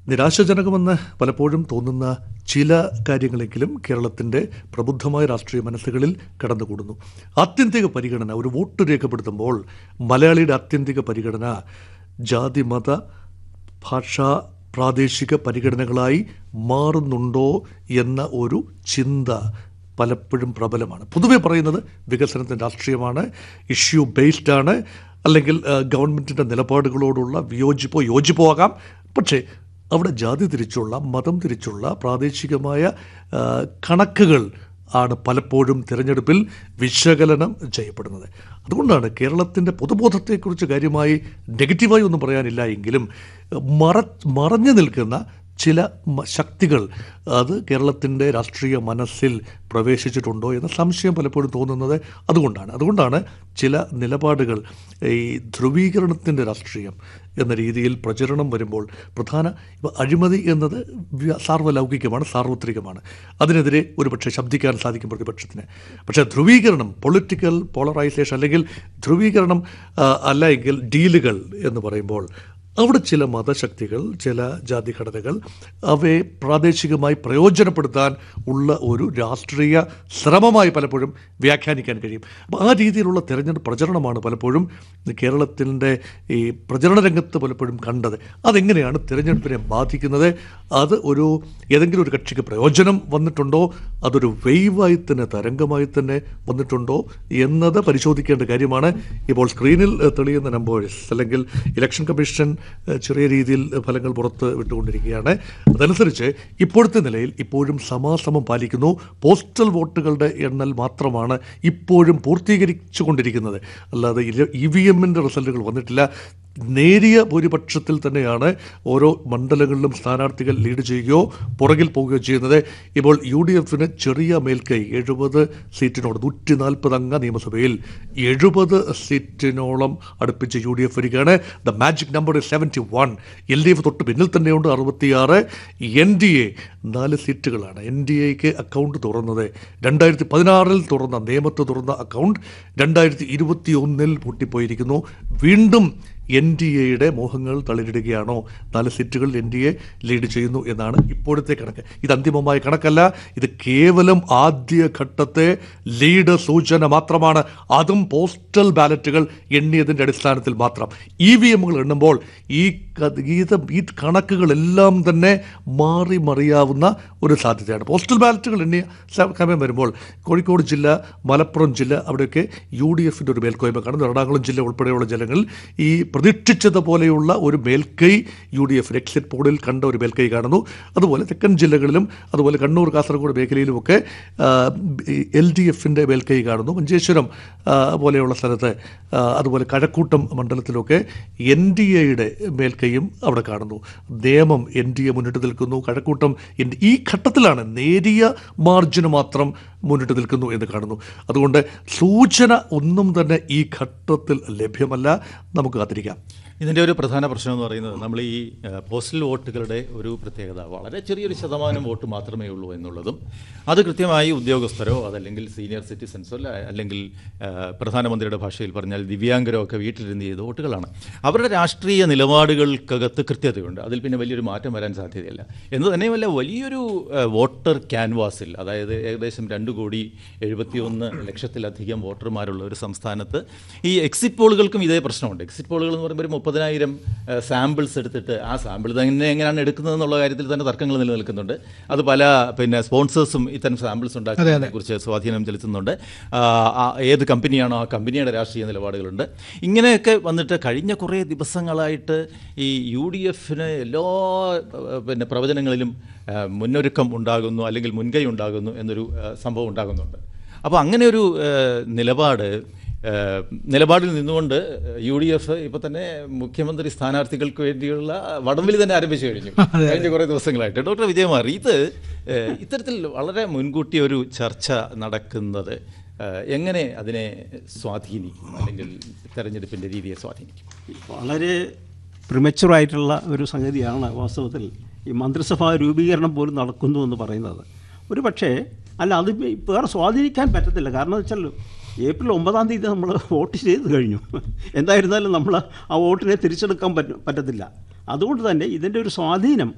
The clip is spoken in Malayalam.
നിരാശാജനകമെന്ന് പലപ്പോഴും തോന്നുന്ന ചില കാര്യങ്ങളെങ്കിലും കേരളത്തിൻ്റെ പ്രബുദ്ധമായ രാഷ്ട്രീയ മനസ്സുകളിൽ കടന്നുകൂടുന്നു ആത്യന്തിക പരിഗണന ഒരു വോട്ട് രേഖപ്പെടുത്തുമ്പോൾ മലയാളിയുടെ ആത്യന്തിക പരിഗണന ജാതി മത ഭാഷാ പ്രാദേശിക പരിഗണനകളായി മാറുന്നുണ്ടോ എന്ന ഒരു ചിന്ത പലപ്പോഴും പ്രബലമാണ് പൊതുവെ പറയുന്നത് വികസനത്തിൻ്റെ രാഷ്ട്രീയമാണ് ഇഷ്യൂ ബേസ്ഡ് ആണ് അല്ലെങ്കിൽ ഗവൺമെൻറ്റിൻ്റെ നിലപാടുകളോടുള്ള വിയോജിപ്പോ യോജിപ്പോ ആകാം പക്ഷേ അവിടെ ജാതി തിരിച്ചുള്ള മതം തിരിച്ചുള്ള പ്രാദേശികമായ ആ, കണക്കുകൾ ആണ് പലപ്പോഴും തിരഞ്ഞെടുപ്പിൽ വിശകലനം ചെയ്യപ്പെടുന്നത് അതുകൊണ്ടാണ് കേരളത്തിൻ്റെ പൊതുബോധത്തെക്കുറിച്ച് കാര്യമായി നെഗറ്റീവായി ഒന്നും പറയാനില്ല എങ്കിലും മറ മറഞ്ഞു നിൽക്കുന്ന ചില മ- ശക്തികൾ അത് കേരളത്തിൻ്റെ രാഷ്ട്രീയ മനസ്സിൽ പ്രവേശിച്ചിട്ടുണ്ടോ എന്ന സംശയം പലപ്പോഴും തോന്നുന്നത് അതുകൊണ്ടാണ് അതുകൊണ്ടാണ് ചില നിലപാടുകൾ ഈ ധ്രുവീകരണത്തിൻ്റെ രാഷ്ട്രീയം എന്ന രീതിയിൽ പ്രചരണം വരുമ്പോൾ പ്രധാന ഇപ്പം അഴിമതി എന്നത് വ്യ- സാർവലൗകികമാണ് സാർവത്രികമാണ് അതിനെതിരെ ഒരുപക്ഷെ ശബ്ദിക്കാൻ സാധിക്കും പ്രതിപക്ഷത്തിന് പക്ഷേ ധ്രുവീകരണം പൊളിറ്റിക്കൽ പോളറൈസേഷൻ അല്ലെങ്കിൽ ധ്രുവീകരണം ആ, അല്ല എങ്കിൽ ഡീലുകൾ എന്ന് പറയുമ്പോൾ അവിടെ ചില മതശക്തികൾ ചില ജാതിഘടനകൾ അവയെ പ്രാദേശികമായി പ്രയോജനപ്പെടുത്താൻ ഉള്ള ഒരു രാഷ്ട്രീയ ശ്രമമായി പലപ്പോഴും വ്യാഖ്യാനിക്കാൻ കഴിയും അപ്പോൾ ആ രീതിയിലുള്ള തെരഞ്ഞെടുപ്പ് പ്രചരണമാണ് പലപ്പോഴും കേരളത്തിൻ്റെ ഈ പ്രചരണ രംഗത്ത് പലപ്പോഴും കണ്ടത് അതെങ്ങനെയാണ് തിരഞ്ഞെടുപ്പിനെ ബാധിക്കുന്നത് അത് ഒരു ഏതെങ്കിലും ഒരു കക്ഷിക്ക് പ്രയോജനം വന്നിട്ടുണ്ടോ അതൊരു വെയ്വായി തന്നെ തരംഗമായി തന്നെ വന്നിട്ടുണ്ടോ എന്നത് പരിശോധിക്കേണ്ട കാര്യമാണ് ഇപ്പോൾ സ്ക്രീനിൽ ഏഹ്, തെളിയുന്ന നമ്പേഴ്സ് അല്ലെങ്കിൽ ഇലക്ഷൻ കമ്മീഷൻ ഏഹ്, ചെറിയ രീതിയിൽ ഫലങ്ങൾ പുറത്ത് വിട്ടുകൊണ്ടിരിക്കുകയാണ് അതനുസരിച്ച് ഇപ്പോഴത്തെ നിലയിൽ ഇപ്പോഴും സമാസമം പാലിക്കുന്നു പോസ്റ്റൽ വോട്ടുകളുടെ എണ്ണൽ മാത്രമാണ് ഇപ്പോഴും പൂർത്തീകരിച്ചു കൊണ്ടിരിക്കുന്നത് അല്ലാതെ ഇ വി എമ്മിൻ്റെ റിസൾട്ടുകൾ വന്നിട്ടില്ല നേരിയ ഭൂരിപക്ഷത്തിൽ തന്നെയാണ് ഓരോ മണ്ഡലങ്ങളിലും സ്ഥാനാർത്ഥികൾ ലീഡ് ചെയ്യുകയോ പുറകിൽ പോവുകയോ ചെയ്യുന്നത് ഇപ്പോൾ യു ഡി എഫിന് ചെറിയ മേൽക്കൈ എഴുപത് സീറ്റിനോട് നൂറ്റി നാൽപ്പത് അംഗ നിയമസഭയിൽ എഴുപത് സീറ്റിനോളം അടുപ്പിച്ച് യു ഡി എഫ് വരികയാണ് the magic number seventy one L D F തൊട്ട് പിന്നിൽ തന്നെയുണ്ട് അറുപത്തിയാറ് എൻ ഡി എ നാല് സീറ്റുകളാണ് എൻ ഡി എക്ക് അക്കൗണ്ട് തുറന്നത് രണ്ടായിരത്തി പതിനാറിൽ തുറന്ന നിയമത്ത് തുറന്ന അക്കൗണ്ട് രണ്ടായിരത്തി ഇരുപത്തി ഒന്നിൽ പൂട്ടിപ്പോയിരിക്കുന്നു വീണ്ടും എൻ ഡി എയുടെ മോഹങ്ങൾ തളിരിടുകയാണോ നാല് സീറ്റുകളിൽ എൻ ഡി എ ലീഡ് ചെയ്യുന്നു എന്നാണ് ഇപ്പോഴത്തെ കണക്ക് ഇത് അന്തിമമായ കണക്കല്ല ഇത് കേവലം ആദ്യ ഘട്ടത്തെ ലീഡ് സൂചന മാത്രമാണ് അതും പോസ്റ്റൽ ബാലറ്റുകൾ എണ്ണിയതിൻ്റെ അടിസ്ഥാനത്തിൽ മാത്രം ഇ വി എമ്മുകൾ എണ്ണുമ്പോൾ ഈ ക- ഗീത ഈ കണക്കുകളെല്ലാം തന്നെ മാറി മറിയാവുന്ന ഒരു സാധ്യതയാണ് പോസ്റ്റൽ ബാലറ്റുകൾ എണ്ണിയ സ- സമയം വരുമ്പോൾ കോഴിക്കോട് ജില്ല മലപ്പുറം ജില്ല അവിടെയൊക്കെ യു ഡി എഫിൻ്റെ ഒരു മേൽക്കോയ്മ കാണുന്നു എറണാകുളം ജില്ല ഉൾപ്പെടെയുള്ള ജനങ്ങളിൽ ഈ പ്രതീക്ഷിച്ചതുപോലെയുള്ള ഒരു മേൽക്കൈ യു ഡി എഫ് എക്സിറ്റ് പോളിൽ കണ്ട ഒരു മേൽക്കൈ കാണുന്നു അതുപോലെ തെക്കൻ ജില്ലകളിലും അതുപോലെ കണ്ണൂർ കാസർഗോഡ് മേഖലയിലുമൊക്കെ എൽ ഡി എഫിൻ്റെ മേൽക്കൈ കാണുന്നു മഞ്ചേശ്വരം ആ, പോലെയുള്ള സ്ഥലത്ത് ആ, അതുപോലെ കഴക്കൂട്ടം മണ്ഡലത്തിലൊക്കെ എൻ ഡി എയുടെ മേൽക്കൈയും അവിടെ കാണുന്നു നിയമം എൻ ഡി എ മുന്നിട്ട് നിൽക്കുന്നു കഴക്കൂട്ടം എൻ ഈ ഘട്ടത്തിലാണ് നേരിയ മാർജിന് മാത്രം മുന്നിട്ട് നിൽക്കുന്നു എന്ന് കാണുന്നു അതുകൊണ്ട് സൂചന ഒന്നും തന്നെ ഈ ഘട്ടത്തിൽ ലഭ്യമല്ല നമുക്ക് കാത്തിരിക്കാം ഇതിൻ്റെ ഒരു പ്രധാന പ്രശ്നം എന്ന് പറയുന്നത് നമ്മൾ ഈ ഏഹ്, പോസ്റ്റൽ വോട്ടുകളുടെ ഒരു പ്രത്യേകത വളരെ ചെറിയൊരു ശതമാനം വോട്ട് മാത്രമേ ഉള്ളൂ എന്നുള്ളതും അത് കൃത്യമായി ഉദ്യോഗസ്ഥരോ അതല്ലെങ്കിൽ സീനിയർ സിറ്റിസൺസോ അല്ല അല്ലെങ്കിൽ ഏഹ്, പ്രധാനമന്ത്രിയുടെ ഭാഷയിൽ പറഞ്ഞാൽ ദിവ്യാംഗരോ ഒക്കെ വീട്ടിലിരുന്ന് ചെയ്ത വോട്ടുകളാണ് അവരുടെ രാഷ്ട്രീയ നിലപാടുകൾക്കകത്ത് കൃത്യതയുണ്ട് അതിൽ പിന്നെ വലിയൊരു മാറ്റം വരാൻ സാധ്യതയില്ല എന്ന് തന്നെയുമല്ല വലിയൊരു ഏഹ്, വോട്ടർ ക്യാൻവാസിൽ അതായത് ഏകദേശം രണ്ട് കോടി എഴുപത്തിയൊന്ന് ലക്ഷത്തിലധികം വോട്ടർമാരുള്ള ഒരു സംസ്ഥാനത്ത് ഈ എക്സിറ്റ് പോളുകൾക്കും ഇതേ പ്രശ്നമുണ്ട് എക്സിറ്റ് പോളുകൾ എന്ന് പറയുമ്പോൾ ഒരു മുപ്പതിനായിരം സാമ്പിൾസ് എടുത്തിട്ട് ആ സാമ്പിൾ തന്നെ എങ്ങനെയാണ് എടുക്കുന്നത് എന്നുള്ള കാര്യത്തിൽ തന്നെ തർക്കങ്ങൾ നിലനിൽക്കുന്നുണ്ട് അത് പല പിന്നെ സ്പോൺസേഴ്സും ഇത്തരം സാമ്പിൾസ് ഉണ്ടാക്കുന്നതിനെ കുറിച്ച് സ്വാധീനം ചെലുത്തുന്നുണ്ട് ആ, ആ, ഏത് കമ്പനിയാണോ ആ കമ്പനിയുടെ രാഷ്ട്രീയ നിലപാടുകളുണ്ട് ഇങ്ങനെയൊക്കെ വന്നിട്ട് കഴിഞ്ഞ കുറേ ദിവസങ്ങളായിട്ട് ഈ യു ഡി എഫിന് എല്ലാ ആ, പിന്നെ പ്രവചനങ്ങളിലും ആ, മുന്നൊരുക്കം ഉണ്ടാകുന്നു അല്ലെങ്കിൽ മുൻകൈ ഉണ്ടാകുന്നു എന്നൊരു ആ, സംഭവം ഉണ്ടാകുന്നുണ്ട് അപ്പോൾ അങ്ങനെ ഒരു ആ, നിലപാട് ആ, നിലപാടിൽ നിന്നുകൊണ്ട് യു ഡി എഫ് ഇപ്പോൾ തന്നെ മുഖ്യമന്ത്രി സ്ഥാനാർത്ഥികൾക്ക് വേണ്ടിയുള്ള വടംവലി തന്നെ ആരംഭിച്ചു കഴിഞ്ഞു കഴിഞ്ഞ കുറേ ദിവസങ്ങളായിട്ട് ഡോക്ടർ വിജയകുമാർ ഇത് ആ, ഇത്തരത്തിൽ വളരെ മുൻകൂട്ടി ഒരു ചർച്ച നടക്കുന്നത് ആ, എങ്ങനെ അതിനെ സ്വാധീനിക്കും അല്ലെങ്കിൽ തെരഞ്ഞെടുപ്പിൻ്റെ രീതിയെ സ്വാധീനിക്കും വളരെ പ്രിമച്ചുറായിട്ടുള്ള ഒരു സംഗതിയാണ് വാസ്തവത്തിൽ ഈ മന്ത്രിസഭാ രൂപീകരണം പോലും നടക്കുന്നു എന്ന് പറയുന്നത് ഒരു പക്ഷേ അല്ല അത് ഇപ്പം വേറെ സ്വാധീനിക്കാൻ പറ്റത്തില്ല കാരണം എന്ന് വെച്ചാൽ ഏപ്രിൽ ഒമ്പതാം തീയതി നമ്മൾ വോട്ട് ചെയ്ത് കഴിഞ്ഞു എന്തായിരുന്നാലും നമ്മൾ ആ വോട്ടിനെ തിരിച്ചെടുക്കാൻ പറ്റ പറ്റത്തില്ല അതുകൊണ്ട് തന്നെ ഇതിൻ്റെ ഒരു സ്വാധീനം